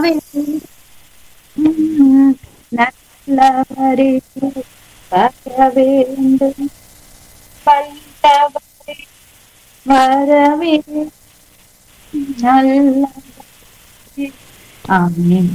வேண்டும் நல்லவரே வர வேண்டும் வல்லவரே வரவே நல்லவரே ஆமென்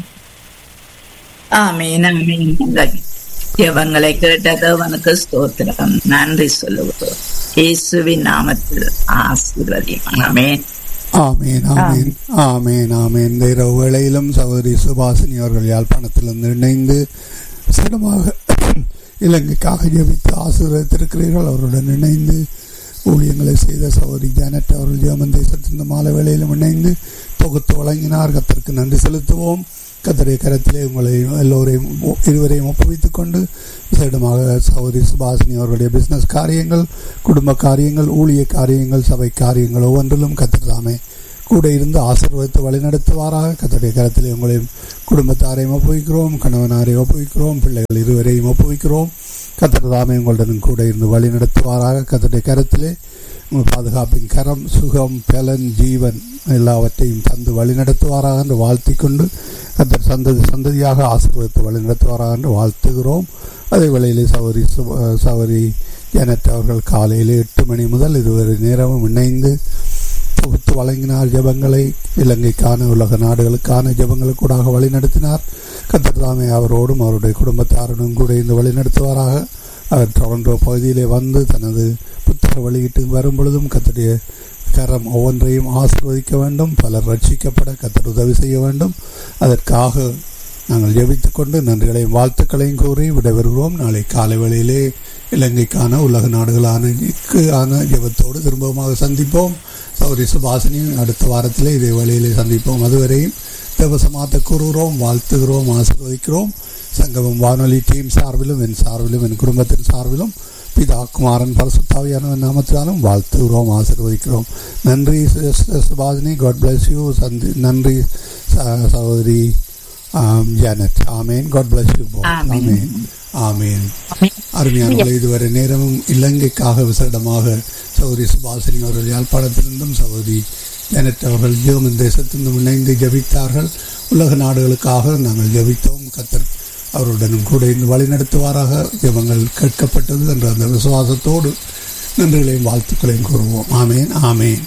ஆமீன் ஆமீன் இந்த ஜெபங்களை கேட்டது அவனுக்கு ஸ்தோத்திரம் நன்றி சொல்லுவோம் இயேசுவின் நாமத்தில் ஆசீர்வதியும் ஆமேன் ஆமேன் ஆமேன் ஆமேன் ஆமேன் இந்த இரவு வேளையிலும் சகோதரி சுபாசினி அவர்கள் யாழ்ப்பாணத்திலிருந்து இணைந்து சிடமாக இலங்கைக்காக ஜெபித்து ஆசீர்வதித்திருக்கிறீர்கள் அவருடன் இணைந்து ஊழியங்களை செய்த சகோதரி ஜானட் அவர்கள் ஜெர்மன் தேசத்தின் இந்த மாலை வேளையிலும் இணைந்து தொகுத்து வழங்கினார் கத்தருக்கு நன்றி செலுத்துவோம் கத்தருடைய கரத்திலே உங்களை எல்லோரையும் இருவரையும் ஒப்புவித்துக் கொண்டு விசேடமாக சகோதரி சுபாசினி அவர்களுடைய பிசினஸ் காரியங்கள் குடும்ப காரியங்கள் ஊழிய காரியங்கள் சபை காரியங்கள் ஒவ்வொன்றிலும் கத்திரதாமே கூட இருந்து ஆசீர்வதித்து வழிநடத்துவாராக கத்தருடைய கரத்திலே உங்களையும் குடும்பத்தாரையும் ஒப்புவிக்கிறோம் கணவனாரையும் ஒப்புவிக்கிறோம் பிள்ளைகள் இருவரையும் ஒப்புவிக்கிறோம் கத்திரதாமே உங்களுடன் கூட இருந்து வழி நடத்துவாராக கத்தருடைய கரத்திலே உங்கள் பாதுகாப்பின் கரம் சுகம் பலன் ஜீவன் எல்லாவற்றையும் தந்து வழி நடத்துவாராக என்று வாழ்த்திக் கொண்டு கத்தர் சந்ததி சந்ததியாக ஆசீர்வதித்து வழி நடத்துவாராக என்று வாழ்த்துகிறோம் அதே வேளையிலே சௌரி சௌரி ஜனட் அவர்கள் காலையில் எட்டு மணி முதல் இதுவரை நேரமும் இணைந்து தொகுத்து வழங்கினார் ஜெபங்களை இலங்கைக்கான உலக நாடுகளுக்கான ஜெபங்களுக்கூடாக வழி நடத்தினார் கத்தர் தாமே அவரோடும் அவருடைய குடும்பத்தாருடன் கூட இந்த வழி நடத்துவாராக அவர் டொரண்டோ பகுதியிலே வந்து தனது புத்தக வெளியிட்டு வரும் பொழுதும் கத்தருடைய கரம் ஒவ்வொன்றையும் ஆசிர்வதிக்க வேண்டும் பலர் ரட்சிக்கப்பட கத்தர் உதவி செய்ய வேண்டும் அதற்காக நாங்கள் ஜெபித்துக் கொண்டு நன்றிகளையும் வாழ்த்துக்களையும் கூறி விடைபெறுகிறோம் நாளை காலை வேளையிலே இலங்கைக்கான உலக நாடுகளான ஆன ஜெபத்தோடு திரும்பமாக சந்திப்போம் சௌரி சுபாசினியும் அடுத்த வாரத்திலே இதே வேளையிலே சந்திப்போம் அதுவரையும் தேவசமாத்த கூறுகிறோம் வாழ்த்துகிறோம் ஆசீர்வதிக்கிறோம் சங்கமம் வானொலி டீம் சார்பிலும் என் சார்பிலும் என் குடும்பத்தின் சார்பிலும் பிதா குமாரன் பரசுத்தாவியான நாமத்தினாலும் வாழ்த்துகிறோம் ஆசீர்வதிக்கிறோம் நன்றி சுபாஷினி காட் பிளஸ் யூ சந்தி நன்றி சகோதரி Janet amen God bless you amen amen அருமையானவர்களை இதுவரை நேரமும் இலங்கைக்காக விசேடமாக சகோதரி சுபாஷினி அவர்கள் யாழ்ப்பாணத்திலிருந்தும் சகோதரி ஜானட் அவர்கள் ஜெர்மன் தேசத்திலிருந்தும் இணைந்து ஜபித்தார்கள் உலக நாடுகளுக்காக நாங்கள் ஜபித்தோம் கத்தர் அவருடனும் கூட இருந்து வழிநடத்துவாராக ஜபங்கள் கேட்கப்பட்டது என்ற அந்த விசுவாசத்தோடு நன்றிகளையும் வாழ்த்துக்களையும் கூறுவோம் ஆமேன் ஆமேன்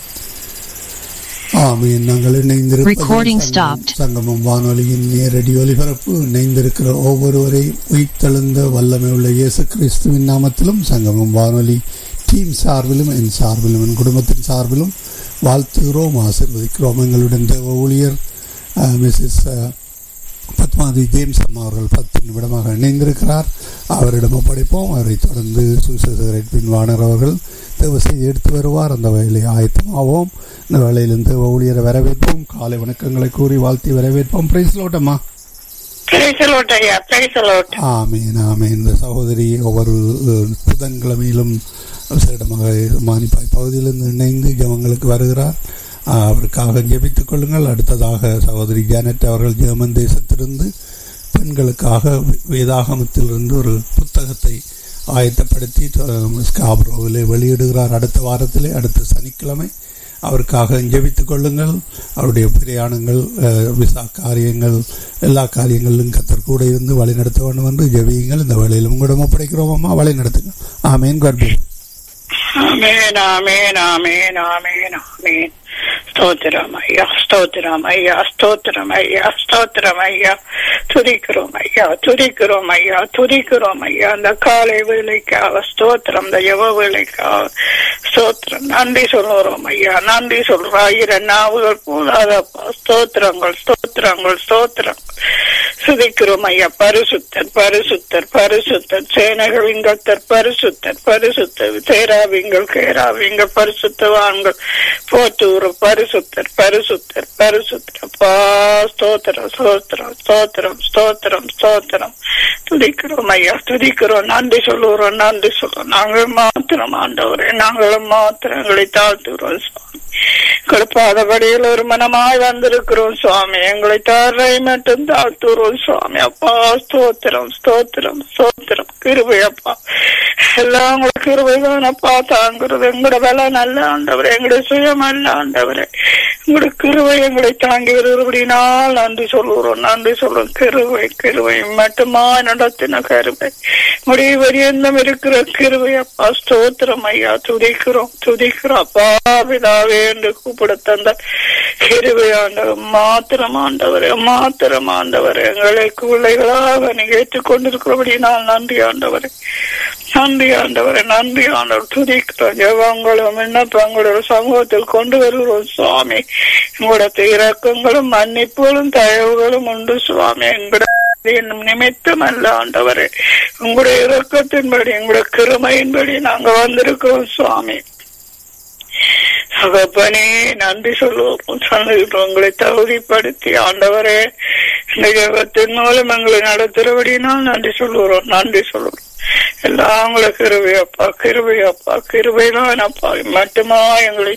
ஆமீன் நாங்கள் இணைந்திருப்பது சங்கமம் வானொலியின் நேரடி ஒலிபரப்பு இணைந்திருக்கிற ஒவ்வொருவரையும் உயிர்த்தெழுந்த வல்லமை உள்ள இயேசு கிறிஸ்துவின் நாமத்திலும் சங்கமம் வானொலி டீம் சார்பிலும் என் சார்பிலும் என் குடும்பத்தின் சார்பிலும் வாழ்த்துகிறோம் ஆசிர்வதிக்கிறோம் எங்களுடன் தேவ ஊழியர் மிஸ்ஸஸ் பத்மாதி ஜேம்ஸ் அம்மா அவர்கள் பத்து நிமிடமாக இணைந்திருக்கிறார் அவரிடம் ஒப்படைப்போம் அவரை தொடர்ந்து சுசேசர் பின்வாணர் அவர்கள் தேவ செய்தி எடுத்து வருவார் அந்த வேலை ஆயத்தமாவோம் இந்த வேலையிலும் தேவ ஊழியரை வரவேற்போம் காலை வணக்கங்களை கூறி வாழ்த்தி வரவேற்போம் பிரைஸ் லோட்டம்மா ஆமீன் ஆமீன் இந்த சகோதரி ஒவ்வொரு புதன்கிழமையிலும் விசேடமாக மானிப்பாய் பகுதியிலிருந்து இணைந்து ஜபங்களுக்கு வருகிறார் அவருக்காக ஜெபித்துக் கொள்ளுங்கள் அடுத்ததாக சகோதரி ஜானட் அவர்கள் ஜெர்மன் தேசத்திலிருந்து பெண்களுக்காக வேதாகமத்திலிருந்து ஒரு புத்தகத்தை ஆயத்தப்படுத்தி ஸ்காப்ரோவிலே வெளியிடுகிறார் அடுத்த வாரத்திலே அடுத்த சனிக்கிழமை அவருக்காக ஜெபித்துக் கொள்ளுங்கள் அவருடைய பிரயாணங்கள் விசா காரியங்கள் எல்லா காரியங்களிலும் கத்தர் கூட இருந்து வழி நடத்த வேண்டும் என்று ஜெபியுங்கள் இந்த வேலையில் உங்களிடம் ஒப்படைக்கிறோம் அம்மா வழி நடத்துங்க ஆமேன் கட்பி ஆமேன் ஆமேன் ஆமேன் ஆமேன் ஆமேன் ஸ்தோத்திரம் ஐயா ஸ்தோத்திரம் ஐயா ஸ்தோத்திரம் ஐயா ஸ்தோத்திரம் ஐயா துதிக்கிறோம் ஐயா துதிக்கிறோம் ஐயா துதிக்கிறோம் ஐயா அந்த காலை வேலைக்காக ஸ்தோத்திரம் இந்த யவ வேலைக்காக ஸ்தோத்திரம் நன்றி சொல்லுறோம் ஐயா நன்றி சொல்றோம் ஆயிரம் நாவுகள் போதாதப்பா ஸ்தோத்திரங்கள் ஸ்தோத்திரங்கள் ஸ்தோத்திரங்கள் சுதிக்கிறோம் ஐயா பரிசுத்தர் பரிசுத்தர் பரிசுத்தர் சேனைகளின் கத்தர் பரிசுத்தர் பரிசுத்தர் சேராவிங்கள் கேராவிங்கள் பரிசுத்தவான்கள் போத்தூர் பரிசுத்தர் பரிசுத்தர் பரிசுத்தர் அப்பா ஸ்தோத்திரம் ஸ்தோத்திரம் ஸ்தோத்திரம் ஸ்தோத்திரம் ஸ்தோத்திரம் துதிக்கிறோம் ஐயா துதிக்கிறோம் நன்றி சொல்லுகிறோம் நன்றி சொல்றோம் நாங்கள் மாத்திரம் ஆண்டவரே நாங்களும் மாத்திரம் எங்களை தாழ்த்துகிறோம் சுவாமி கொடுப்பாதபடியில் ஒரு மனமாய் வந்திருக்கிறோம் சுவாமி எங்களை தாரை மட்டும் தாழ்த்துறோம் சுவாமி அப்பா ஸ்தோத்திரம் ஸ்தோத்திரம் ஸ்தோத்திரம் கிருபை அப்பா எல்லாம் உங்களுக்கு கிருபை தானப்பா தாங்கிறது எங்களோட வேலை நல்ல ஆண்டவரே எங்களுடைய சுயம் அல்ல ஆண்டவரே உங்களுடைய கிருவை எங்களை தாங்கி வருகிறபடினால் நன்றி சொல்லுகிறோம் நன்றி சொல்றோம் கிருவை கிருவை மட்டுமா நடத்தின கருவை முடிவு பரியந்தம் இருக்கிற கிருவை அப்பா ஸ்தோத்திரம் ஐயா துதிக்கிறோம் துதிக்கிறோம் அப்பா பிதாவே என்று கூப்பிட தந்த கிருவை ஆண்டவர் மாத்திரம் ஆண்டவரே மாத்திரம் ஆண்டவர் எங்களை பிள்ளைகளாக நீங்க ஏற்றுக்கொண்டிருக்கிறபடினால் நன்றி ஆண்டவரே நன்றி ஆண்டவரே நன்றி ஆண்டவர் துதிக்கிறோம் ஜெபங்களும் விண்ணப்பங்களோட சமூகத்தில் கொண்டு வருகிறோம் சுவாமி உங்களோட இறக்கங்களும் மன்னிப்புகளும் தயவுகளும் உண்டு சுவாமி எங்களோட என்னும் நிமித்தம் அல்ல ஆண்டவரே உங்களுடைய இறக்கத்தின்படி எங்களுடைய கிருமையின்படி நாங்க வந்திருக்கிறோம் சுவாமி தகப்பனே நன்றி சொல்லுவோம் சொல்லுகிறோம் உங்களை தகுதிப்படுத்தி ஆண்டவரே இந்த ஜெபத்தின் மூலம் எங்களை நடத்துறபடினால் நன்றி சொல்லுகிறோம் நன்றி சொல்லுகிறோம் எல்லாம் உங்களை கிருபையப்பா கிருபையப்பா கிருபைதான் அப்பா மட்டுமா எங்களை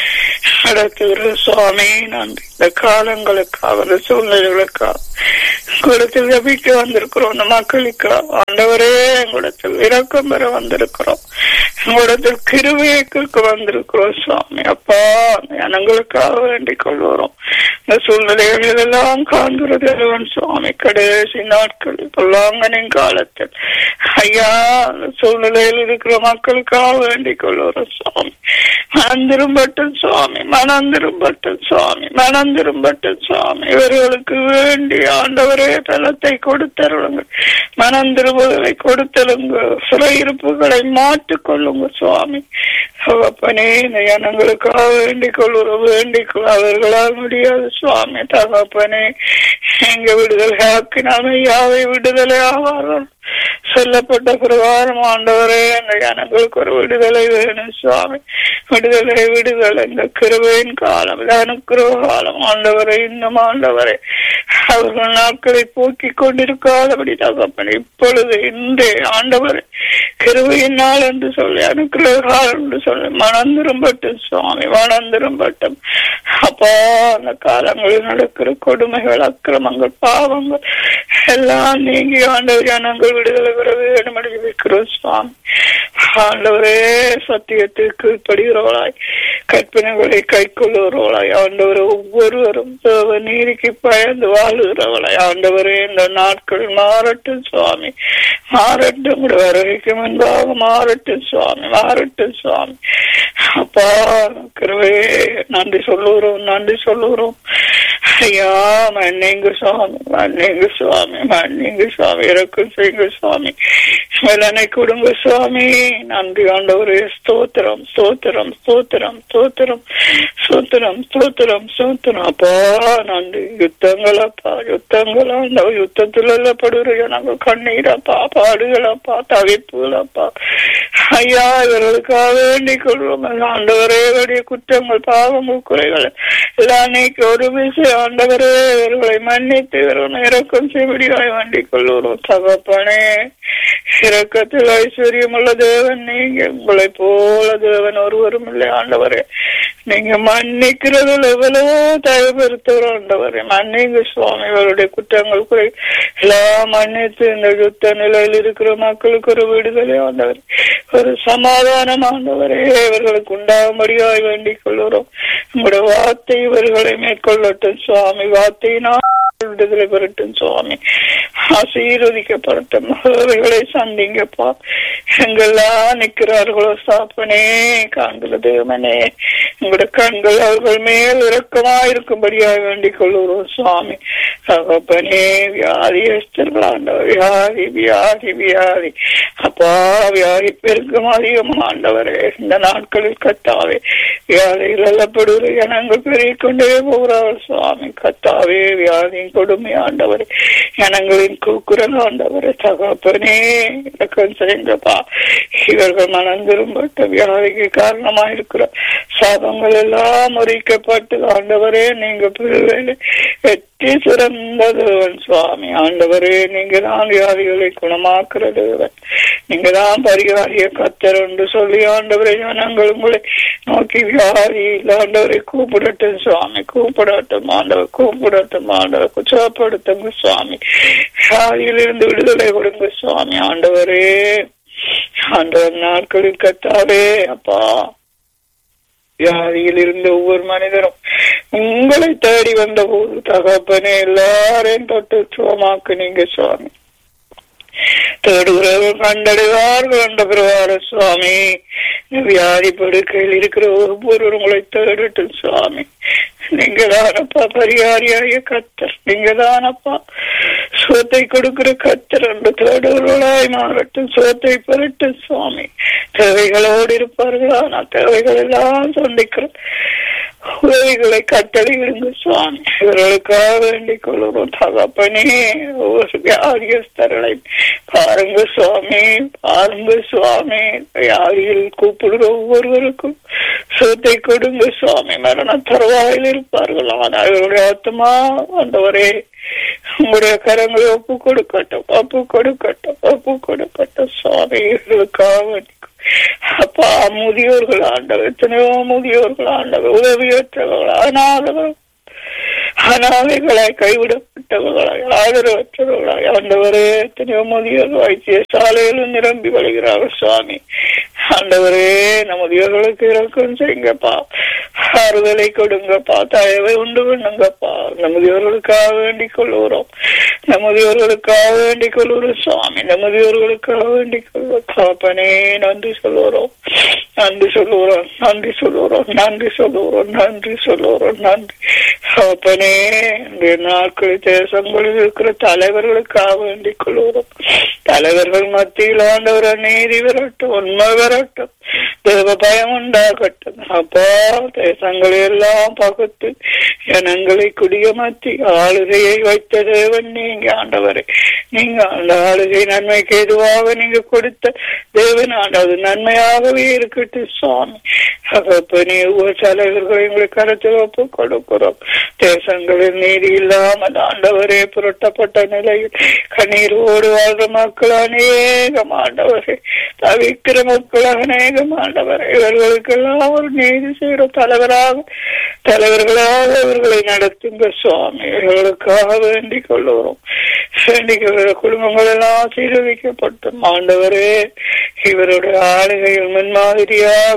நடத்துகிற சுவாமி நன்றி இந்த காலங்களுக்காக இந்த சூழ்நிலைகளுக்காக உங்களிடத்தில் ஜபிக்க வந்திருக்கிறோம் இந்த மக்களுக்காக ஆண்டவரே எங்களிடத்தில் இரக்கம் பெற வந்திருக்கிறோம் உங்களிடத்தில் கிருவையை கேட்க வந்திருக்கிறோம் சுவாமி அப்பா ஜனங்களுக்காக வேண்டிக் கொள்கிறோம் இந்த சூழ்நிலைகள் எல்லாம் காண்கிறது சுவாமி கடைசி நாட்களில் பொல்லாங்கனின் காலத்தில் ஐயா அந்த சூழ்நிலையில் இருக்கிற மக்களுக்காக வேண்டிக் கொள்கிறோம் சுவாமி மனந்திரும்பட்டும் சுவாமி மனந்திரும்பட்டும் சுவாமி மனந்திரும்பட்டும் சுவாமி இவர்களுக்கு வேண்டி ஆண்டவரே பலத்தை கொடுத்தருளுங்க மனந்திரும்புகளை கொடுத்தருங்க சிறையிருப்புகளை மாற்றிக் கொள்ளுங்க சுவாமி தகப்பனே இந்த ஜனங்களுக்காக வேண்டிக் கொள்ளுறோம் வேண்டிக் கொள்ள அவர்களால் முடியாது சுவாமி தகப்பனே எங்க விடுதலை ஆக்கினாலும் யாவை விடுதலை ஆவார்கள் சொல்லப்பட்ட பிரகாரம் ஆண்டவரே அந்த ஜனங்களுக்கு ஒரு விடுதலை வேணும் சுவாமி விடுதலை விடுதலை இந்த கிருபையின் காலம் அனுக்கிரக காலம் ஆண்டவரை இன்னும் ஆண்டவரை அவர்கள் நாட்களை போக்கி கொண்டிருக்காதபடி தகப்பன் இப்பொழுது இந்த ஆண்டவரை கிருபையின் நாள் என்று சொல்லி அனுக்கிரக காலம் என்று சொல்லி மனந்திரும்பட்டும் சுவாமி மனந்திரும்பட்டும் அப்பா அந்த காலங்களில் நடக்கிற கொடுமைகள் அக்கிரமங்கள் பாவங்கள் எல்லாம் நீங்கி ஆண்டவர் ஜனங்கள் விடுதலை பெற வேண்டும் என்று ஜெபிக்கிறோம் சுவாமி ஆண்டவரே சத்தியத்திற்கு படுகிறவளாய் கற்பனைகளை கை கொள்ளுகிறவளாய் ஆண்டவர் ஒவ்வொருவரும் தேவ நீதிக்கு பயந்து வாழுகிறவளாய் ஆண்டவரே இந்த நாட்கள் மாறட்டும் சுவாமி மாறட்டும் கூட வருகைக்கு முன்பாக மாறட்டும் சுவாமி மாறட்டும் சுவாமி அப்பா கிருவே நன்றி சொல்லுகிறோம் நன்றி சொல்லுகிறோம் ஐயா மன்னிங்க சுவாமி மன்னிங்க சுவாமி மன்னிங்க சுவாமி இறக்கும் செய்யுங்க சுவாமி வேலனை கொடுங்க சுவாமி நன்றி ஆண்டவரே ஸ்தோத்திரம் ஸ்தோத்திரம் ஸ்தோத்திரம் ஸ்தோத்திரம் ஸ்தோத்திரம் ஸ்தோத்திரம் ஸ்தோத்திரம் அப்பா நன்றி யுத்தங்களப்பா யுத்தங்கள் ஆண்டவர் யுத்தத்தில் எல்லப்படுகிற ஜனங்க கண்ணீரப்பா பாடுகளப்பா தவிப்புகளப்பா ஐயா இவர்களுக்காக வேண்டிக் கொள்வோம் ஆண்டவரே வடிய குற்றங்கள் பாவங்கள் குறைகள் எல்லாம் நீக்கி ஒரு விஷயம் ஆண்டவரே இவர்களை மன்னித்து இவர்கள் இறக்கம் செய்வடியாய் வேண்டிக் கொள்கிறோம் தகப்பனே இரக்கத்தில் ஐஸ்வர்யம் உள்ள தேவன் நீங்க உங்களை போல தேவன் ஒருவரும் இல்லை ஆண்டவரே நீங்க மன்னிக்கிறதுல எவ்வளவோ தயவுபெருத்தவர் ஆண்டவரே மன்னிங்க சுவாமி இவருடைய குற்றங்கள் குறை எல்லாம் மன்னித்து இந்த யுத்த நிலையில் இருக்கிற மக்களுக்கு ஒரு விடுதலை ஆண்டவர் ஒரு சமாதானம் ஆண்டவரே இவர்களுக்கு உண்டாகும்படியாய் வேண்டிக் கொள்கிறோம் உங்களுடைய வார்த்தை இவர்களை மேற்கொள்ளட்டும் சுவாமி வார்த்தையினால் விடுதலை பெறட்டும் சுவாமி ஆசீர்வதிக்கப்படட்டும் அவர்களை சந்திங்கப்பா எங்கெல்லாம் நிற்கிறார்களோ சாப்பனே காண்கிற தேவனே உங்களோட கண்கள் அவர்கள் மேல் இரக்கமா இருக்கும்படியாக வேண்டிக் கொள்கிறோம் சுவாமி தகப்பனே வியாதி ஆண்டவர் வியாதி வியாதி வியாதி அப்பா வியாதி பெருக்கம் அதிகம் ஆண்டவரே இந்த நாட்களில் கத்தாவே வியாதிகள் எல்லப்படுகிற ஜனங்கள் பெருகி கொண்டே போகிறார்கள் சுவாமி கத்தாவே வியாதியின் கொடுமை ஆண்டவரே ஜனங்களின் கூக்குரல் ஆண்டவரே தகப்பனே இலக்கம் செய்யுங்கப்பா இவர்கள் மனம் திரும்பட்ட வியாதிக்கு காரணமா இருக்கிற சாபங்கள் எல்லாம் முறிக்கப்பட்டு ஆண்டவரே நீங்க பிள்ளைகளை புத்தி சிறந்த தேவன் சுவாமி ஆண்டவரே நீங்க தான் வியாதிகளை குணமாக்குற தேவன் நீங்க தான் பரிகாரிய கத்தர் என்று சொல்லி ஆண்டவரை ஜனங்கள் உங்களை நோக்கி வியாதி ஆண்டவரை கூப்பிடட்டும் சுவாமி கூப்பிடட்டும் ஆண்டவர் கூப்பிடட்டும் ஆண்டவர் குச்சப்படுத்துங்க சுவாமி வியாதியிலிருந்து விடுதலை கொடுங்க சுவாமி ஆண்டவரே ஆண்டவர் நாட்களில் கத்தாவே அப்பா வியாதியில் இருந்த ஒவ்வொரு மனிதரும் உங்களை தேடி வந்த போது தகப்பனே எல்லாரையும் தொட்டு சுகமாக்கு நீங்க சுவாமி தேடுகிறவர்கள் கண்டடைவார்கள் என்ற பிரகார சுவாமி வியாதி படுக்கையில் இருக்கிற ஒவ்வொருவரும் உங்களை தேடட்டும் சுவாமி நீங்க தானப்பா பரிகாரியாய கத்தர் நீங்க தானப்பா சுகத்தை கொடுக்கிற கத்தர் என்று தேடுகிறவர்களாய் மாறட்டும் சுகத்தை பெறட்டும் சுவாமி தேவைகளோடு இருப்பார்கள் ஆனால் தேவைகள் எல்லாம் சந்திக்கிற உதவிகளை கட்டளையிடுங்க சுவாமி இவர்களுக்காக வேண்டிக் கொள்கிறோம் தகப்பனே ஒவ்வொரு வியாதியஸ்தர்களை பாருங்க சுவாமி பாருங்க சுவாமி வியாதியில் கூப்பிடுற ஒவ்வொருவருக்கும் சுகத்தை கொடுங்க சுவாமி மரண தருவாயில் இருப்பார்கள் ஆனால் இவருடைய ஆத்மா வந்தவரே உங்களுடைய கரங்களை ஒப்பு கொடுக்கட்டும் ஒப்பு கொடுக்கட்டும் ஒப்பு கொடுக்கட்டும் சுவாமி இவர்களுக்காக வேண்டிக் அப்பா முதியோர்கள் ஆண்டவர் எத்தனையோ முதியோர்கள் ஆண்டவர் உதவியற்றவர்கள் அனாதவர்கள் அனாதைகளாய் கைவிடப்பட்டவர்களாய் ஆதரவற்றவர்களாய் ஆண்டவரே எத்தனையோ முதியோர்கள் வைத்தியசாலையிலும் நிரம்பி வழிகிறார்கள் சுவாமி ஆண்டவரே நம்ம முதியோர்களுக்கு இறக்கம் செய்யுங்கப்பா ஆறுதலை கொடுங்கப்பா தயவை உண்டு பண்ணுங்கப்பா நம்ம முதியோர்களுக்காக வேண்டிக் கொள்ளுகிறோம் நம்ம முதியோர்களுக்காக வேண்டிக் கொள்ளுகிறோம் சுவாமி நம்ம முதியோர்களுக்காக வேண்டிக் கொள்வோம் காப்பனே நன்றி சொல்லுகிறோம் நன்றி சொல்லுகிறோம் நன்றி சொல்லுகிறோம் நன்றி சொல்லுகிறோம் நன்றி சொல்லுகிறோம் நன்றி காப்பனே இந்த நாட்களில் தேசங்களில் இருக்கிற தலைவர்களுக்காக வேண்டிக் கொள்கிறோம் தலைவர்கள் மத்தியில் ஆண்டவர் நீதி வரட்டும் உண்மை வரட்டும் தேவ பயம் உண்டாகட்டும் அப்பா தேசங்களை எல்லாம் பகுத்து ஜனங்களை குடியமர்த்தி ஆளுகையை வைத்த தேவன் நீங்க ஆண்டவரே நீங்க அந்த ஆளுகை நன்மைக்கு எதுவாக நீங்க கொடுத்த தேவன் ஆண்டது நன்மையாகவே இருக்கட்டும் சுவாமி அப்பனே ஒவ்வொரு தலைவர்களை உங்களுக்கு கருத்தில் ஒப்பு கொடுக்கிறோம் தேசங்களில் நீதி இல்லாமல் ஆண்டவரே புரட்டப்பட்ட நிலையில் கண்ணீரோடு வாழ்ற மக்கள் அநேகம் ஆண்டவரே தவிக்கிற மக்கள் அநேகம் ஆண்டவரே இவர்களுக்கெல்லாம் ஒரு நீதி செய்கிற தலைவராக தலைவர்களாக இவர்களை நடத்துங்க சுவாமி இவர்களுக்காக வேண்டிக் கொள்ளுகிறோம் வேண்டிக் கொள்கிற குடும்பங்கள் எல்லாம் சீரழிக்கப்பட்டும் ஆண்டவரே இவருடைய ஆளுகையில் முன்மாதிரியாக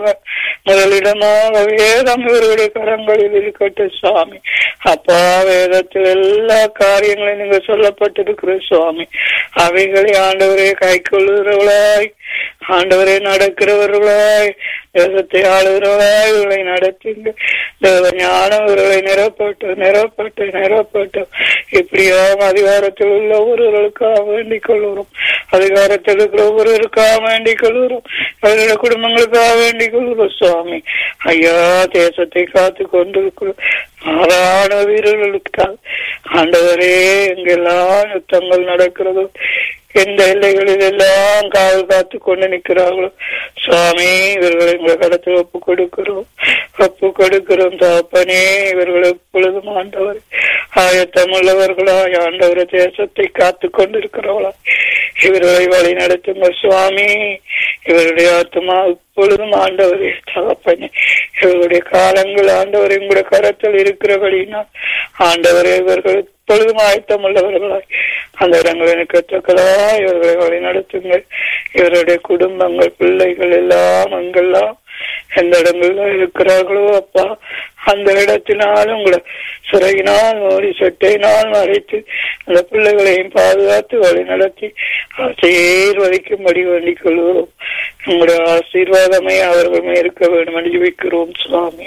முதலிடமாக வேதம் இவருடைய கரங்களில் இருக்கட்டும் சுவாமி அப்பா வேதத்தில் எல்லா காரியங்களையும் நீங்க சொல்லப்பட்டிருக்கிற சுவாமி அவைகளை ஆண்டவரே கை கொள்ளுகிறவளாய் ஆண்டவரே நடக்கிறவர்களாய் தேசத்தை ஆளுகிறவர்களாய் இவர்களை நடத்துங்க தேவ ஞானம் இவர்களை நிரப்பட்டு நிரப்பட்டு நிரப்பட்டு இப்படியாக அதிகாரத்தில் உள்ள ஒருவர்களுக்காக வேண்டிக் கொள்கிறோம் அதிகாரத்தில் இருக்கிற ஒவ்வொருவருக்காக வேண்டிக் கொள்கிறோம் அவர்களுடைய குடும்பங்களுக்காக வேண்டிக் கொள்கிறோம் சுவாமி ஐயா தேசத்தை காத்து கொண்டிருக்கிறோம் சாதாரண வீரர்களுக்காக ஆண்டவரே எங்கெல்லாம் யுத்தங்கள் நடக்கிறதோ எந்த எல்லைகளில் எல்லாம் காவல் காத்து கொண்டு நிற்கிறார்களோ சுவாமி இவர்களை உங்களை கடத்தில் ஒப்பு கொடுக்கிறோம் ஒப்பு கொடுக்கிறோம் தாப்பனே இவர்கள் எப்பொழுதும் ஆண்டவர் ஆயத்தமுள்ளவர்களாய் ஆண்டவர் தேசத்தை காத்து கொண்டிருக்கிறவளா இவர்களை வழி நடத்துங்க சுவாமி இவருடைய ஆத்மா இப்பொழுதும் ஆண்டவரே தகப்பனே இவருடைய காலங்கள் ஆண்டவர் எங்களுடைய கரத்தில் இருக்கிறபடினால் ஆண்டவரே இவர்கள் எப்பொழுதும் ஆயத்தம் உள்ளவர்களாய் அந்த இடங்களை கற்றக்களாய் இவர்களை வழி நடத்துங்கள் இவருடைய குடும்பங்கள் பிள்ளைகள் எல்லாம் அங்கெல்லாம் எந்த இடங்கள்ல இருக்கிறார்களோ அப்பா அந்த இடத்தினாலும் உங்களை சிறையினால் மூடி சட்டையினால் மறைத்து அந்த பிள்ளைகளையும் பாதுகாத்து வழி நடத்தி ஆசீர்வதிக்கும்படி வேண்டிக் கொள்கிறோம் உங்களுடைய ஆசீர்வாதமே அவர்கள் இருக்க வேண்டும் என்று ஜெபிக்கிறோம் சுவாமி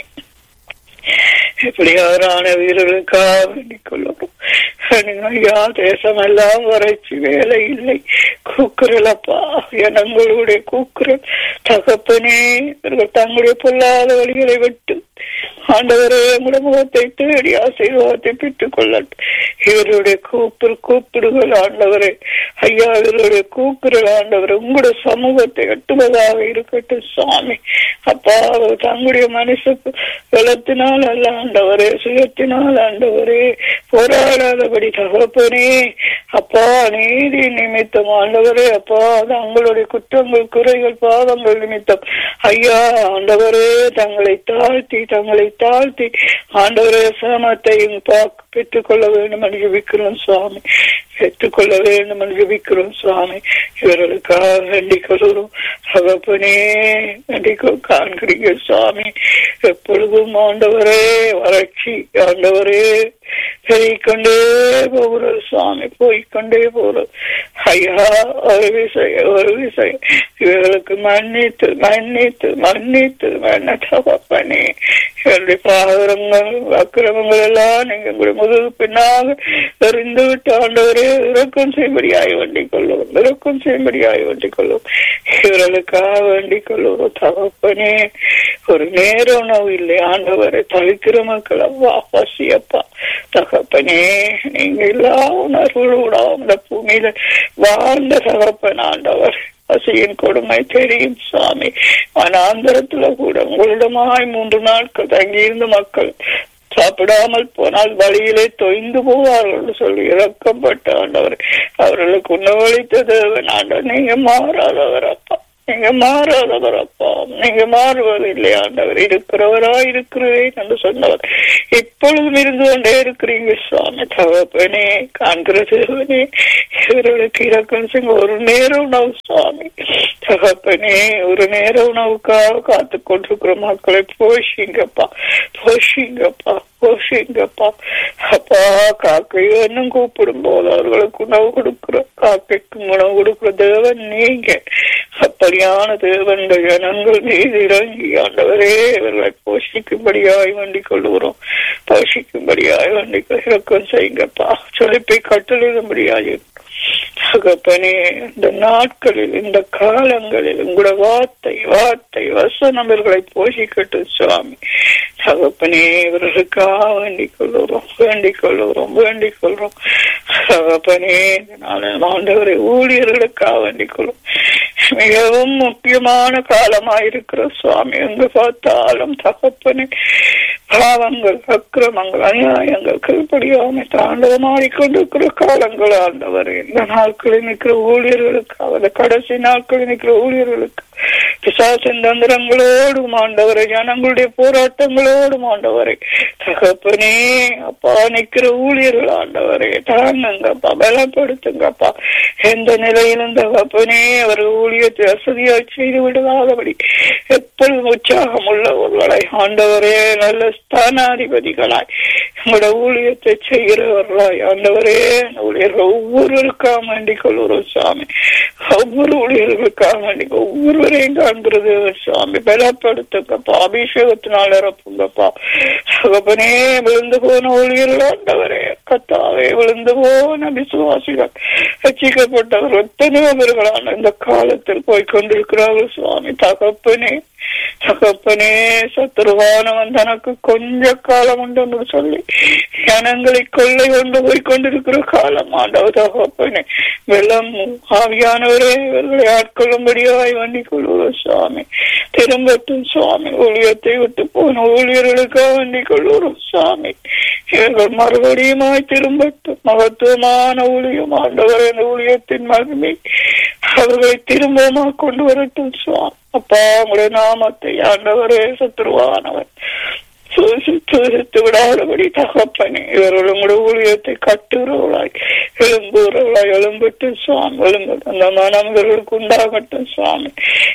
எப்படியாரான வீரர்களுக்காக வேண்டிக் கொள்ளும் ஐயா தேசம் எல்லாம் வறட்சி வேலை இல்லை கூக்குரலப்பா எனங்களுடைய கூக்குரல் தகப்பனே இவர்கள் தங்களுடைய பொல்லாத வழிகளை விட்டு ஆண்டவரே உங்களுடைய முகத்தை தேடி ஆசீர்வாதத்தை பெற்றுக் கொள்ளட்டும் இவருடைய கூப்பிடு கூப்பிடுகள் ஆண்டவரே ஐயா இவருடைய கூப்பிடுகள் ஆண்டவரே உங்களுடைய சமூகத்தை எட்டுவதாக இருக்கட்டும் சுவாமி அப்பா தங்களுடைய மனசு பலத்தினால் அல்ல ஆண்டவரே சுயத்தினால் ஆண்டவரே போராடாதபடி தகப்பனே அப்பா நீதி நிமித்தம் ஆண்டவரே அப்பா தங்களுடைய குற்றங்கள் குறைகள் பாவங்கள் நிமித்தம் ஐயா ஆண்டவரே தங்களை தாழ்த்தி தங்களை தாழ்த்தி ஆண்டவரே சமத்தையும் பார்க்க பெற்றுக்கொள்ள வேண்டும் என்று ஜெபிக்கிறோம் சுவாமி பெற்றுக்கொள்ள வேண்டும் என்று ஜெபிக்கிறோம் சுவாமி இவர்களுக்காக வேண்டிக் கொள்கிறோம் தகப்பனே வேண்டிக் கொள் காண்கிறீங்க சுவாமி எப்பொழுதும் ஆண்டவரே வறட்சி ஆண்டவரே பெருகிக்கொண்டே போகிறது சுவாமி போய்க்கொண்டே போகிறது ஐயா ஒரு விஷயம் ஒரு விஷயம் இவர்களுக்கு மன்னித்து மன்னித்து மன்னித்து மன்ன தகப்பனே இவருடைய பாகரங்கள் அக்கிரமங்கள் எல்லாம் நீங்க உங்களுடைய முதுகு பின்னாக எறிந்து விட்டு ஆண்டவரே இறக்கம் செய்யும்படியாய் வேண்டிக் கொள்ளும் இறக்கம் செய்யும்படியாய் வேண்டிக் கொள்ளும் இவர்களுக்காக வேண்டிக் கொள்ளும் தகப்பனே ஒரு நேர உணவு இல்லை ஆண்டவரை தவிக்கிற மக்கள் அவ்வா பசியப்பா தகப்பனே நீங்க எல்லா உணர்வுகளோட இந்த பூமியில வாழ்ந்த தகப்பன் ஆண்டவர் பசியின் கொடுமை தெரியும் சுவாமி வனாந்தரத்துல கூட உங்களிடமாய் மூன்று நாட்கள் தங்கியிருந்த மக்கள் சாப்பிடாமல் போனால் வழியிலே தொய்ந்து போவார்கள் சொல்லி இறக்கப்பட்ட ஆண்டவர் அவர்களுக்கு உணவளித்த தேவன் ஆண்டவர் நீங்க மாறாதவர் அப்பா நீங்க மாறாதவர் அப்பா நீங்க மாறுவதில்லை ஆண்டவர் இருக்கிறவரா இருக்கிறேன் என்று சொன்னவர் இப்பொழுதும் இருந்து கொண்டே இருக்கிறீங்க சுவாமி தகப்பனே காண்கிற தேவனே இவர்களுக்கு இறக்கம் செய்ய ஒரு நேர உணவு சுவாமி தகப்பனே ஒரு நேர உணவுக்காக காத்து கொண்டிருக்கிற மக்களை போஷிங்கப்பா போஷிங்கப்பா போஷிங்கப்பா அப்பா காக்கை இன்னும் கூப்பிடும் போது அவர்களுக்கு உணவு கொடுக்கிற காக்கைக்கு உணவு கொடுக்கிற தேவன் நீங்க அப்படியான தேவன் ஜனங்கள் மீது இறங்கி ஆண்டவரே இவர்களை போஷிக்கும்படியாய் வேண்டிக் கொள்கிறோம் போஷிக்கும்படியாய் வேண்டிக் இறக்கம் செய்யுங்கப்பா சொலிப்பை கட்டளிடும்படியாய் தகப்பனே இந்த நாட்களில் இந்த காலங்களில் உங்களோட வார்த்தை வார்த்தை வசனம் இவர்களை போஷிக்கட்டும் சுவாமி தகப்பனே இவர்களுக்காக வேண்டிக் கொள்ளுறோம் வேண்டிக் கொள்ளுறோம் வேண்டிக் கொள்றோம் தகப்பனே ஆண்டவரை ஊழியர்களுக்காக வேண்டிக் கொள்ளும் மிகவும் முக்கியமான காலமாயிருக்கிற சுவாமி எங்க பார்த்தாலும் தகப்பனே பாவங்கள் அக்கிரமங்கள் அநியாயங்கள் கீழ்படியாமை தாண்டவமாடிக்கொண்டிருக்கிற காலங்கள் ஆண்டவர் இந்த நாட்களில் நிற்கிற ஊழியர்களுக்கு அந்த கடைசி நாட்களில் நிற்கிற ஊழியர்களுக்கு பிசாசின் தந்திரங்களோடும் ஆண்டவரை ஜனங்களுடைய போராட்டங்களோடும் ஆண்டவரை தகப்பனே அப்பா நிற்கிற ஊழியர்கள் ஆண்டவரை தாங்குங்கப்பா பலப்படுத்துங்கப்பா எந்த நிலையிலும் தகப்பனே அவர் ஊழியத்தை வசதியாக செய்து விடுவாதபடி எப்பொழுதும் உற்சாகம் உள்ளவர்களை ஆண்டவரே நல்ல ஸ்தானாதிபதிகளாய் உங்களோட ஊழியத்தை செய்கிறவர்களாய் ஆண்டவரே ஊழியர்கள் ஒவ்வொருவருக்காக வேண்டிக் கொள்கிறோம் சுவாமி ஒவ்வொரு ஊழியர்களுக்காக வேண்டிக் ஒவ்வொருவரையும் காண்கிறது சுவாமி பலப்படுத்துங்கப்பா அபிஷேகத்தினால் இறப்புங்கப்பா தகப்பனே விழுந்து போன ஊழியர்கள் ஆண்டவரே கத்தாவே விழுந்து போன விசுவாசிகள் ரசிக்கப்பட்டவர் எத்தனையோ பேர்களான இந்த காலத்தில் போய் கொண்டிருக்கிறார்கள் சுவாமி தகப்பனே தகப்பனே சத்துருவானவன் தனக்கு கொஞ்ச காலம் உண்டு என்று சொல்லி ஜனங்களை கொள்ளை கொண்டு போய் கொண்டிருக்கிற காலம் ஆண்டவர் தகப்பனே வெள்ளம் ஆவியானவரே இவர்களை ஆட்கொள்ளும்படியாய் வண்டிக் கொள்வோம் சுவாமி திரும்பட்டும் சுவாமி ஊழியத்தை விட்டு போன ஊழியர்களுக்காக வண்டிக் கொள்வோம் சுவாமி இவர்கள் மறுபடியுமாய் திரும்பட்டும் மகத்துவமான ஊழியம் ஆண்டவர் அந்த ஊழியத்தின் மகிமை அவர்களை திரும்பமா கொண்டு வரட்டும் சுவாமி அப்பா உங்களுடைய நாமத்தை ஆண்டவரே சத்துருவானவர் சூசித்து விடாதபடி தகப்பனே இவர்கள் உங்களுடைய ஊழியத்தை கட்டுகிறவர்களாய் எழும்புகிறவர்களாய் எழும்பட்டு சுவாமி எழும்பு அந்த மனம் இவர்களுக்கு உண்டாகட்டும் சுவாமி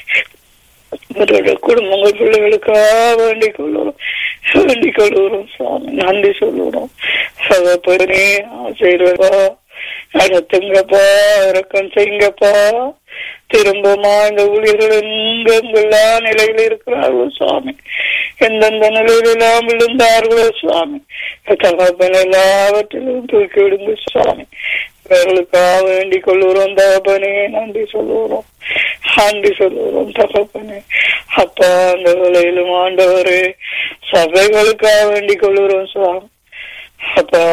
இவருடைய குடும்பங்கள் பிள்ளைகளுக்காக வேண்டிக் கொள்ளுறோம் வேண்டிக் கொள்ளுறோம் சுவாமி நன்றி சொல்லுறோம் சகப்பனே ஆசைப்பா நடத்துங்கப்பா இறக்கம் செய்யுங்கப்பா திரும்பமா இந்த ஊழியர்கள் எங்கும் எல்லா நிலையில இருக்கிறார்கள் சுவாமி எந்தெந்த நிலையிலெல்லாம் விழுந்தார்களோ சுவாமி தகப்பன் எல்லாவற்றிலும் தூக்கி விடுங்க சுவாமி இவர்களுக்காக வேண்டிக் கொள்ளுறோம் தகப்பனே நன்றி சொல்லுகிறோம் நன்றி சொல்லுகிறோம் தகப்பனே அப்பா அந்த வேலையிலும் ஆண்டவரே சபைகளுக்காக வேண்டிக் கொள்கிறோம் சுவாமி அப்பா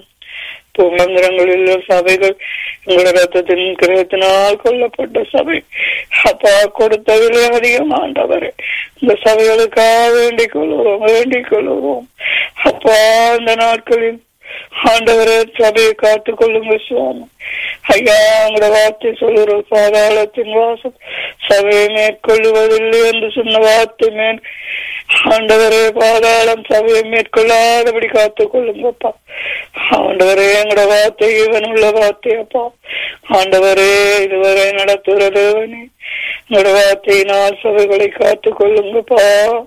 பூமந்திரங்களில் சபைகள் உங்களோட ரத்தத்தின் கிரகத்தினால் கொல்லப்பட்ட சபை அப்பா கொடுத்த விலை அதிகமாண்டவர் இந்த சபைகளுக்காக வேண்டிக் கொள்கிறோம் வேண்டிக் கொள்கிறோம் அப்பா இந்த நாட்களில் ஆண்டவரே சபையை காத்துக் கொள்ளுங்க சுவாமி ஐயா உங்களோட வார்த்தை சொல்லுற பாதாளத்தின் வாசம் சபையை மேற்கொள்ளுவதில்லை என்று சொன்ன வார்த்தை மேல் ஆண்டவரே பாதாளம் சபையை மேற்கொள்ளாதபடி காத்துக் கொள்ளுங்கப்பா ஆண்டவரே எங்களோட வார்த்தை இவன் உள்ள வார்த்தை அப்பா ஆண்டவரே இதுவரை நடத்துகிற தேவனே உங்களோட வார்த்தையினால் சபைகளை காத்துக் கொள்ளுங்கப்பா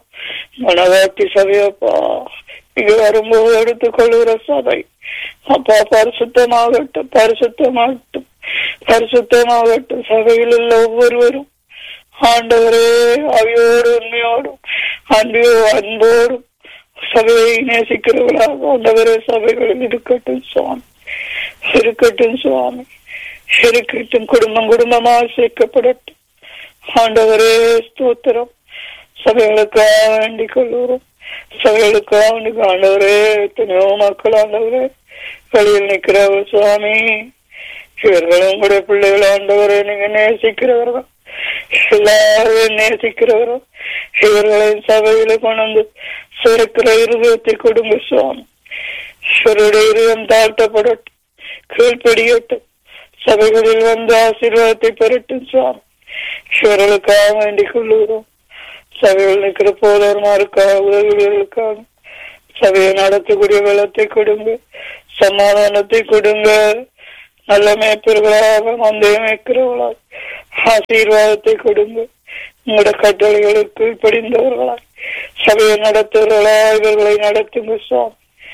மனவாட்டி சபையப்பா இங்க வரும்போது எடுத்துக் கொள்ளுகிற சபை அப்பா பரிசுத்தமாகட்டும் பரிசுத்தமாகட்டும் பரிசுத்தமாகட்டும் சபையில் உள்ள ஒவ்வொருவரும் ஆண்டவரே அவையோடு உண்மையோடும் அன்பையோ அன்போடும் சபையை நேசிக்கிறவர்களாக ஆண்டவரே சபைகளில் இருக்கட்டும் சுவாமி இருக்கட்டும் சுவாமி இருக்கட்டும் குடும்பம் குடும்பமாக சேர்க்கப்படட்டும் ஆண்டவரே ஸ்தோத்திரம் சபைகளுக்காக வேண்டிக் கொள்ளுகிறோம் சபைகளுக்காக வேண்டிக் ஆண்டவரே எத்தனையோ மக்கள் ஆண்டவரே வெளியில் நிற்கிறவர் சுவாமி இவர்களும் உங்களுடைய பிள்ளைகள் ஆண்டவரை நீங்க நேசிக்கிறவர்கள் எல்லாரும் நேசிக்கிறவரும் இவர்களின் சபையில கொண்டு வந்து சிறக்கிற இருதயத்தை கொடுங்க சுவாமி இவருடைய இருதயம் தாழ்த்தப்படட்டும் கீழ்ப்படியட்டும் சபைகளில் வந்து ஆசீர்வாதத்தை பெறட்டும் சுவாமி இவர்களுக்காக வேண்டிக் கொள்ளுகிறோம் சபையில் நிற்கிற போதர்மாருக்காக உதவிகளுக்காக சபையை நடத்தக்கூடிய வெள்ளத்தை கொடுங்க சமாதானத்தை கொடுங்க நல்ல மேய்ப்பர்களாக மந்தைய மேய்க்கிறவர்களாக ஆசீர்வாதத்தை கொடுங்க உங்களோட கட்டளைகளுக்கு படிந்தவர்களாய் சபையை நடத்துவர்களா இவர்களை நடத்துங்க சுவாமி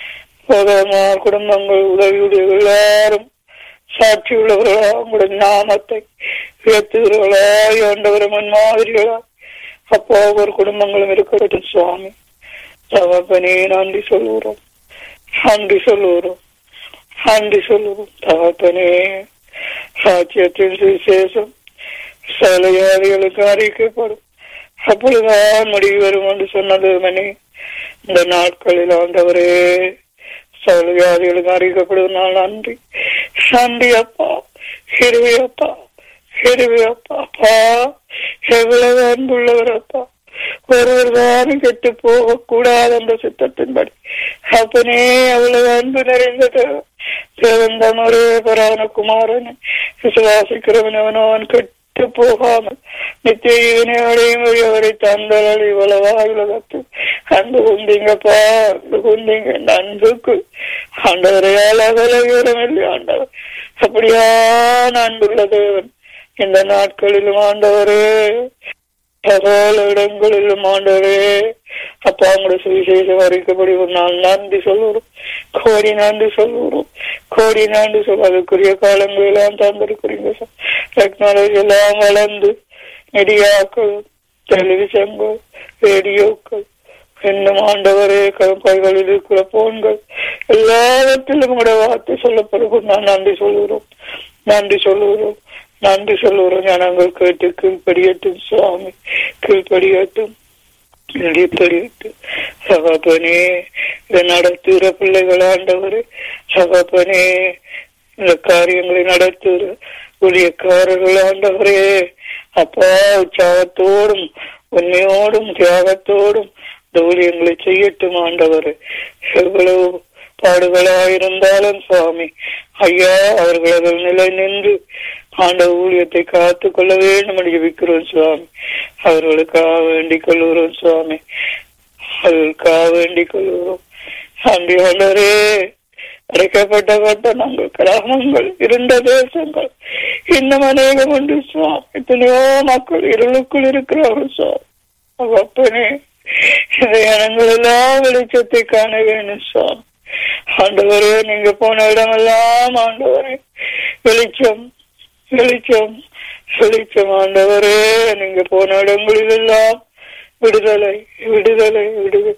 போதமார் குடும்பங்கள் உதவியுடைய எல்லாரும் சாட்சி உள்ளவர்களா உங்களுடைய நாமத்தை உயர்த்துகிறவர்களா ஆண்டவரை முன்மாதிரிகளா அப்போ ஒவ்வொரு குடும்பங்களும் இருக்கட்டும் சுவாமி தகப்பனே நன்றி சொல்லுகிறோம் நன்றி சொல்லுகிறோம் நன்றி சொல்லுவோம் தகப்பனே சாட்சியத்தின் சுவிசேஷம் சகலயாதிகளுக்கு அறிவிக்கப்படும் அப்பொழுதுதான் முடிவு வரும் என்று சொன்னது மணி இந்த நாட்களில் ஆண்டவரே சகலயாதிகளுக்கு அறிவிக்கப்படுவது நான் நன்றி நன்றி அப்பா ஹிருவி அப்பா ஹிருவி அப்பா அப்பா எவ்வளவு அன்புள்ளவர் அப்பா ஒருவர் தானும் கெட்டு போக கூடாது என்ற சித்தத்தின்படி அப்பனே அவ்வளவு அன்பு நிறைந்தது தேவந்த ஒரே பரான குமாரன் விசுவாசிக்கிறவன் அவன் அவன் கெட்டு போகாமல் நித்திய இவனை அடையும் அவரை தந்தல் இவ்வளவா உலகத்து அன்பு குந்திங்கப்பா அன்பு குந்திங்க இந்த அன்புக்கு ஆண்டவரையால் அகல இல்லை ஆண்டவர் அப்படியான அன்புள்ள தேவன் இந்த நாட்களிலும் ஆண்டவரே சகல இடங்களிலும் ஆண்டவரே அப்பா உங்களுடைய சுவிசேஷம் அறிக்கப்படி ஒரு நாள் நன்றி சொல்லுறோம் கோடி நன்றி சொல்லுறோம் கோடி நன்றி சொல்ல அதுக்குரிய காலங்கள் எல்லாம் தந்திருக்கிறீங்க டெக்னாலஜி எல்லாம் வளர்ந்து மீடியாக்கள் டெலிவிஷன்கள் ரேடியோக்கள் இன்னும் ஆண்டவரே கைகளில் இருக்கிற போன்கள் எல்லாவற்றிலும் உங்களுடைய வார்த்தை சொல்லப்படுவோம் நான் நன்றி சொல்லுகிறோம் நன்றி சொல்லுகிறோம் நன்றி சொல்லுகிறோம் ஜனங்கள் கேட்டு கீழ்படியட்டும் சுவாமி கீழ்படியட்டும் வெளிப்படியட்டும் சகப்பனே இதை நடத்துகிற பிள்ளைகள் ஆண்டவர் சகப்பனே இந்த காரியங்களை நடத்துகிற ஊழியக்காரர்கள் ஆண்டவரே அப்பா உற்சாகத்தோடும் உண்மையோடும் தியாகத்தோடும் இந்த ஊழியங்களை செய்யட்டும் ஆண்டவர் எவ்வளவு பாடுகளாயிருந்தாலும் சுவாமி ஐயா அவர்கள் அதில் நிலை நின்று ஆண்ட ஊழியத்தை காத்து கொள்ள வேண்டும் என்று ஜெபிக்கிறோம் சுவாமி அவர்களுக்காக வேண்டிக் கொள்கிறோம் சுவாமி அவர்களுக்காக வேண்டிக் கொள்கிறோம் அன்றி ஆண்டவரே அடைக்கப்பட்ட பட்டணங்கள் கிராமங்கள் இருண்ட தேசங்கள் இன்னும் அநேகம் உண்டு சுவாமி எத்தனையோ மக்கள் இருளுக்குள் இருக்கிறார்கள் சுவாமி அப்பனே இந்த இனங்கள் எல்லாம் வெளிச்சத்தை காண வேணும் சுவாமி ஆண்டவரே நீங்க போன இடமெல்லாம் ஆண்டவரே வெளிச்சம் வெளிச்சம் வெளிச்சம் ஆண்டவரே நீங்க போன இடங்களில் எல்லாம் விடுதலை விடுதலை விடுதலை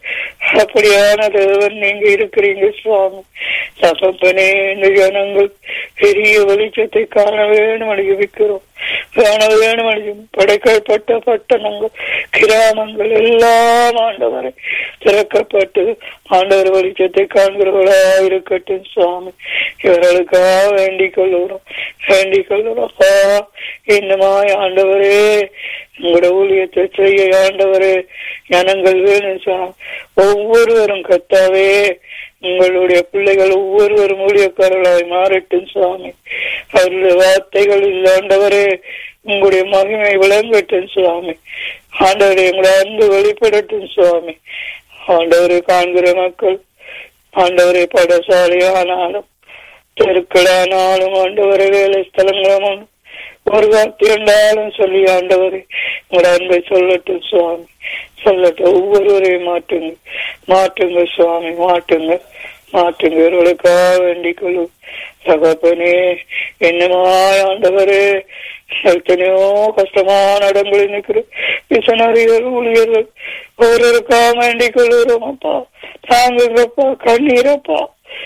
அப்படியான தேவன் நீங்க இருக்கிறீங்க சுவாமி தகப்பனே இந்த ஜனங்கள் பெரிய வெளிச்சத்தை காண வேணும் அனுபவிக்கிறோம் காண வேணும் அனுபவி படைக்கப்பட்ட பட்டணங்கள் கிராமங்கள் எல்லாம் ஆண்டவரை திறக்கப்பட்டு ஆண்டவர் வெளிச்சத்தை காண்கிறவர்களா இருக்கட்டும் சுவாமி இவர்களுக்காக வேண்டிக் கொள்ளுகிறோம் வேண்டிக் கொள்ளுகிறோம் அப்பா இன்னமாய் ஆண்டவரே உங்களோட ஊழியத்தை செய்ய ஆண்டவரே ஜனங்கள் வேணும் சுவாமி ஒவ்வொருவரும் கத்தாவே உங்களுடைய பிள்ளைகள் ஒவ்வொருவரும் ஊழியக்காரர்களாய் மாறட்டும் சுவாமி அவருடைய வார்த்தைகள் ஆண்டவரே உங்களுடைய மகிமை விளங்கட்டும் சுவாமி ஆண்டவரே உங்களுடைய அன்பு வெளிப்படட்டும் சுவாமி ஆண்டவரை காண்கிற மக்கள் ஆண்டவரை படசாலையானாலும் தெருக்களானாலும் ஆண்டவரை வேலை ஸ்தலங்களும் ஒரு வார்த்தை இருந்தாலும் சொல்லி ஆண்டவரே உங்களோட அன்பை சொல்லட்டும் சுவாமி சொல்லட்டும் ஒவ்வொருவரையும் மாற்றுங்க மாற்றுங்க சுவாமி மாற்றுங்க மாற்றுங்க இவர்களுக்காக வேண்டிக் கொள்ளும் தகப்பனே என்னமா ஆண்டவரே எத்தனையோ கஷ்டமான இடங்களில் நிற்கிற மிஷனரிகள் ஊழியர்கள் ஒவ்வொருக்காக வேண்டிக் கொள்ளுறோம் அப்பா தாங்குங்கப்பா கண்ணீரப்பா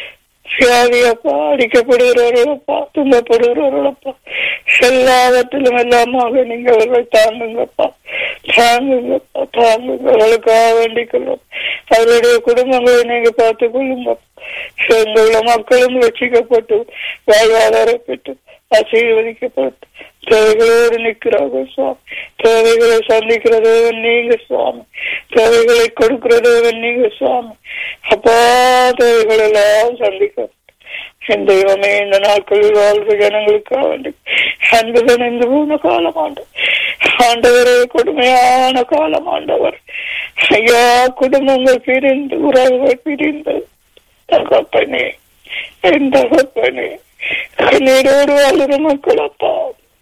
வியாதியப்பா அடிக்கப்படுகிறவர்களப்பா துன்பப்படுகிறவர்களப்பா எல்லாவற்றிலும் எல்லாமாக நீங்க அவர்களை தாங்குங்கப்பா தாங்குங்கப்பா தாங்குங்க அவர்களுக்காக வேண்டிக் கொள்ளும் அவருடைய குடும்பங்களை நீங்க பார்த்துக் கொள்ளுங்க எங்களுள்ள மக்களும் ரட்சிக்கப்பட்டு வாழ்வாதாரம் பெற்று ஆசீர்வதிக்கப்பட்டு தேவைகளோடு நிற்கிறார்கள் சுவாமி தேவைகளை சந்திக்கிறது நீங்க சுவாமி தேவைகளை கொடுக்கிறது நீங்க சுவாமி அப்பா தேவைகள் எல்லாம் சந்திக்க என் தெய்வமே இந்த நாட்களில் வாழ்வு ஜனங்களுக்காக வேண்டி அன்புடன் இந்த போன காலம் ஆண்டு ஆண்டவரே கொடுமையான காலம் ஆண்டவர் ஐயா குடும்பங்கள் பிரிந்து உறவுகள் பிரிந்து தகப்பனே என் தகப்பனே கண்ணீரோடு வாழுற மக்கள் அப்பா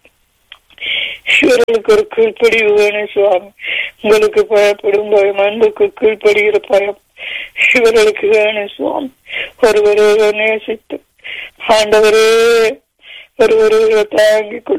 இவர்களுக்கு ஒரு கீழ்ப்படிவு வேணும் சுவாமி உங்களுக்கு பயப்படும் பயம் அன்புக்கு கீழ்ப்படுகிற பயம் இவர்களுக்கு வேணும் சுவாமி ஒருவரை நேசித்து ஆண்டவரே ஒருவரை தாங்கி கொடு